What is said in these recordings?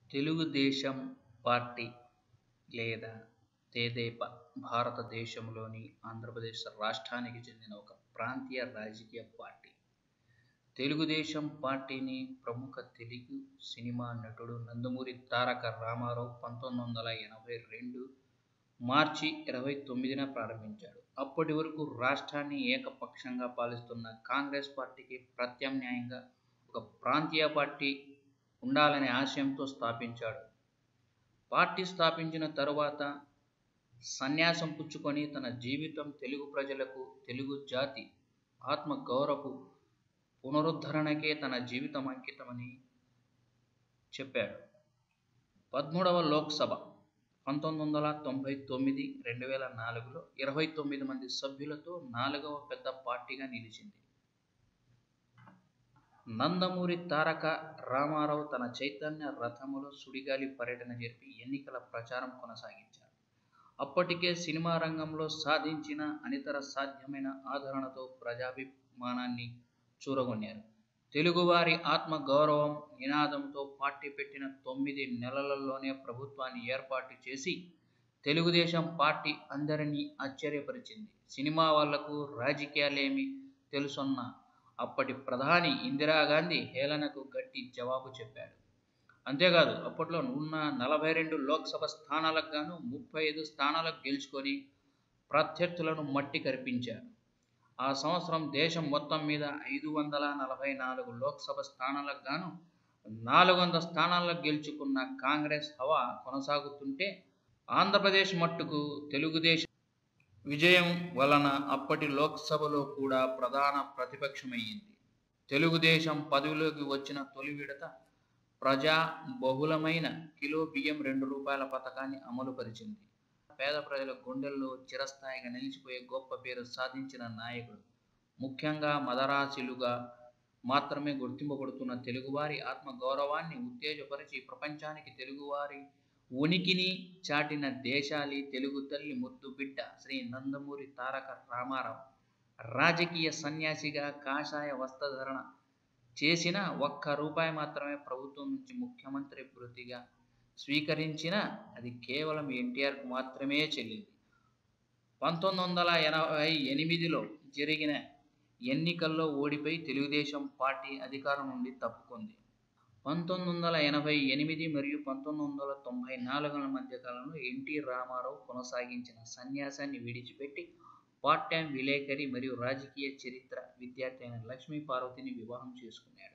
Telugu Desam party లేదా తెదేపా భారతదేశంలోని ఆంధ్రప్రదేశ్ రాష్ట్రానికి చెందిన ఒక ప్రాంతీయ రాజకీయ పార్టీ తెలుగుదేశం పార్టీని ప్రముఖ తెలుగు సినిమా నటుడు నందమూరి తారక రామారావు పంతొమ్మిది వందల ఎనభై రెండు మార్చి ఇరవై తొమ్మిదిన ప్రారంభించాడు అప్పటి వరకు రాష్ట్రాన్ని ఏకపక్షంగా పాలిస్తున్న కాంగ్రెస్ పార్టీకి ప్రత్యామ్నాయంగా ఒక ప్రాంతీయ పార్టీ ఉండాలనే ఆశయంతో స్థాపించాడు పార్టీ స్థాపించిన తరువాత సన్యాసం పుచ్చుకొని తన జీవితం తెలుగు ప్రజలకు తెలుగు జాతి ఆత్మ గౌరవపు పునరుద్ధరణకే తన జీవితం అంకితమని చెప్పాడు పదమూడవ లోక్సభ పంతొమ్మిది వందల తొంభై తొమ్మిది రెండు వేల నాలుగులో ఇరవై తొమ్మిది మంది సభ్యులతో నాలుగవ పెద్ద పార్టీగా నిలిచింది నందమూరి తారక రామారావు తన చైతన్య రథములో సుడిగాలి పర్యటన జరిపి ఎన్నికల ప్రచారం కొనసాగించారు అప్పటికే సినిమా రంగంలో సాధించిన అనితర సాధ్యమైన ఆదరణతో ప్రజాభిమానాన్ని చూరగొన్నారు తెలుగువారి ఆత్మ గౌరవం నినాదంతో పార్టీ పెట్టిన తొమ్మిది నెలలలోనే ప్రభుత్వాన్ని ఏర్పాటు చేసి తెలుగుదేశం పార్టీ అందరినీ ఆశ్చర్యపరిచింది సినిమా వాళ్లకు రాజకీయాలేమి తెలుసున్న అప్పటి ప్రధాని ఇందిరాగాంధీ హేళనకు గట్టి జవాబు చెప్పాడు అంతేకాదు అప్పట్లో ఉన్న నలభై రెండు లోక్సభ స్థానాలకు గాను ముప్పై ఐదు స్థానాలకు గెలుచుకొని ప్రత్యర్థులను మట్టి కరిపించారు ఆ సంవత్సరం దేశం మొత్తం మీద ఐదు వందల నలభై నాలుగు లోక్సభ స్థానాలకు గాను నాలుగు వందల స్థానాలకు గెలుచుకున్న కాంగ్రెస్ హవా కొనసాగుతుంటే ఆంధ్రప్రదేశ్ మట్టుకు తెలుగుదేశం విజయం వలన అప్పటి లోక్సభలో కూడా ప్రధాన ప్రతిపక్షమయ్యింది తెలుగుదేశం పదవిలోకి వచ్చిన తొలి విడత ప్రజా బహుళమైన కిలో బియ్యం రెండు రూపాయల పథకాన్ని అమలుపరిచింది పేద ప్రజల గుండెల్లో చిరస్థాయిగా నిలిచిపోయే గొప్ప పేరు సాధించిన నాయకుడు ముఖ్యంగా మదరాసిలుగా మాత్రమే గుర్తింపబడుతున్న తెలుగువారి ఆత్మ గౌరవాన్ని ఉత్తేజపరిచి ప్రపంచానికి తెలుగువారి ఉనికిని చాటిన దేశాలి తెలుగు తల్లి ముద్దు బిడ్డ శ్రీ నందమూరి తారక రామారావు రాజకీయ సన్యాసిగా కాషాయ వస్త్రధరణ చేసిన ఒక్క రూపాయి మాత్రమే ప్రభుత్వం నుంచి ముఖ్యమంత్రి వృత్తిగా స్వీకరించిన అది కేవలం ఎన్టీఆర్కు మాత్రమే చెల్లింది పంతొమ్మిది వందల ఎనభై ఎనిమిదిలో జరిగిన ఎన్నికల్లో ఓడిపోయి తెలుగుదేశం పార్టీ అధికారం నుండి తప్పుకుంది పంతొమ్మిది వందల ఎనభై ఎనిమిది మరియు పంతొమ్మిది వందల తొంభై నాలుగుల మధ్య కాలంలో ఎన్టీ రామారావు కొనసాగించిన సన్యాసాన్ని విడిచిపెట్టి పార్ట్ టైం విలేకరి మరియు రాజకీయ చరిత్ర విద్యార్థి అయిన లక్ష్మీ పార్వతిని వివాహం చేసుకున్నాడు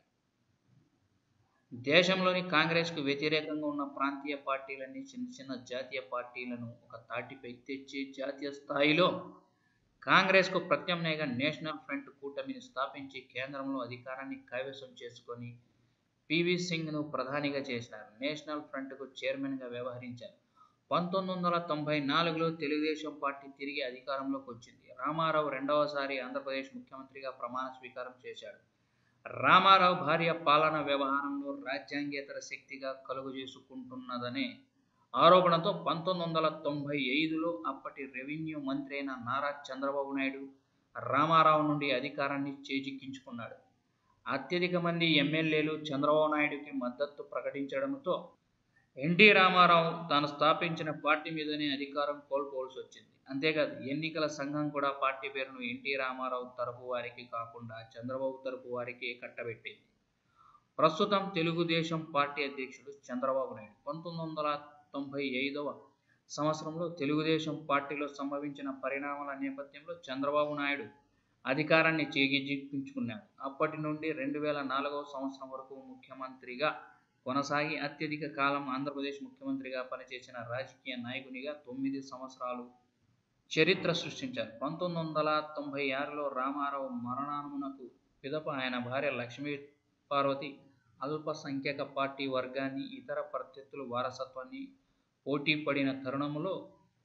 దేశంలోని కాంగ్రెస్కు వ్యతిరేకంగా ఉన్న ప్రాంతీయ పార్టీలన్నీ చిన్న చిన్న జాతీయ పార్టీలను ఒక తాటిపై తెచ్చి జాతీయ స్థాయిలో కాంగ్రెస్కు ప్రత్యామ్నాయంగా నేషనల్ ఫ్రంట్ కూటమిని స్థాపించి కేంద్రంలో అధికారాన్ని కైవసం చేసుకొని పివి సింగ్ను ప్రధానిగా చేశారు నేషనల్ ఫ్రంట్కు చైర్మన్గా వ్యవహరించారు పంతొమ్మిది వందల తొంభై నాలుగులో తెలుగుదేశం పార్టీ తిరిగి అధికారంలోకి వచ్చింది రామారావు రెండవసారి ఆంధ్రప్రదేశ్ ముఖ్యమంత్రిగా ప్రమాణ స్వీకారం చేశాడు రామారావు భార్య పాలన వ్యవహారంలో రాజ్యాంగేతర శక్తిగా కలుగు చేసుకుంటున్నదనే ఆరోపణతో పంతొమ్మిది వందల తొంభై ఐదులో అప్పటి రెవెన్యూ మంత్రి అయిన నారా చంద్రబాబు నాయుడు రామారావు నుండి అధికారాన్ని చేజిక్కించుకున్నాడు అత్యధిక మంది ఎమ్మెల్యేలు చంద్రబాబు నాయుడుకి మద్దతు ప్రకటించడంతో ఎన్టీ రామారావు తాను స్థాపించిన పార్టీ మీదనే అధికారం కోల్పోవలసి వచ్చింది అంతేకాదు ఎన్నికల సంఘం కూడా పార్టీ పేరును ఎన్టీ రామారావు తరపు వారికి కాకుండా చంద్రబాబు తరపు వారికి కట్టబెట్టింది ప్రస్తుతం తెలుగుదేశం పార్టీ అధ్యక్షుడు చంద్రబాబు నాయుడు పంతొమ్మిది వందల తొంభై ఐదవ సంవత్సరంలో తెలుగుదేశం పార్టీలో సంభవించిన పరిణామాల నేపథ్యంలో చంద్రబాబు నాయుడు అధికారాన్ని చేజిక్కించుకున్నాడు అప్పటి నుండి రెండు వేల నాలుగవ సంవత్సరం వరకు ముఖ్యమంత్రిగా కొనసాగి అత్యధిక కాలం ఆంధ్రప్రదేశ్ ముఖ్యమంత్రిగా పనిచేసిన రాజకీయ నాయకునిగా తొమ్మిది సంవత్సరాలు చరిత్ర సృష్టించారు పంతొమ్మిది వందల తొంభై ఆరులో రామారావు మరణానమునకు పిదప ఆయన భార్య లక్ష్మీ పార్వతి అల్పసంఖ్యక పార్టీ వర్గాన్ని ఇతర ప్రత్యర్థుల వారసత్వాన్ని పోటీ పడిన తరుణంలో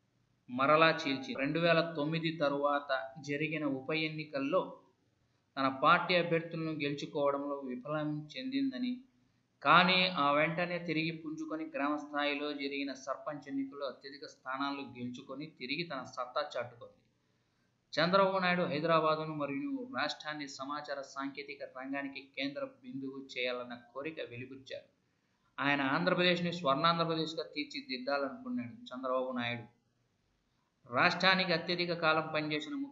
మరలా చీల్చి రెండు వేల తొమ్మిది తరువాత జరిగిన ఉప ఎన్నికల్లో తన పార్టీ అభ్యర్థులను గెలుచుకోవడంలో విఫలం చెందిందని కానీ ఆ వెంటనే తిరిగి పుంజుకొని గ్రామ స్థాయిలో జరిగిన సర్పంచ్ ఎన్నికల్లో అత్యధిక స్థానాలు గెలుచుకొని తిరిగి తన సత్తా చాటుకుంది చంద్రబాబు నాయుడు హైదరాబాదును మరియు రాష్ట్రాన్ని సమాచార సాంకేతిక రంగానికి కేంద్ర బిందువు చేయాలన్న కోరిక వెలిబుచ్చారు ఆయన ఆంధ్రప్రదేశ్ని స్వర్ణాంధ్రప్రదేశ్గా తీర్చిదిద్దాలనుకున్నాడు చంద్రబాబు నాయుడు రాష్ట్రానికి అత్యధిక కాలం పనిచేసిన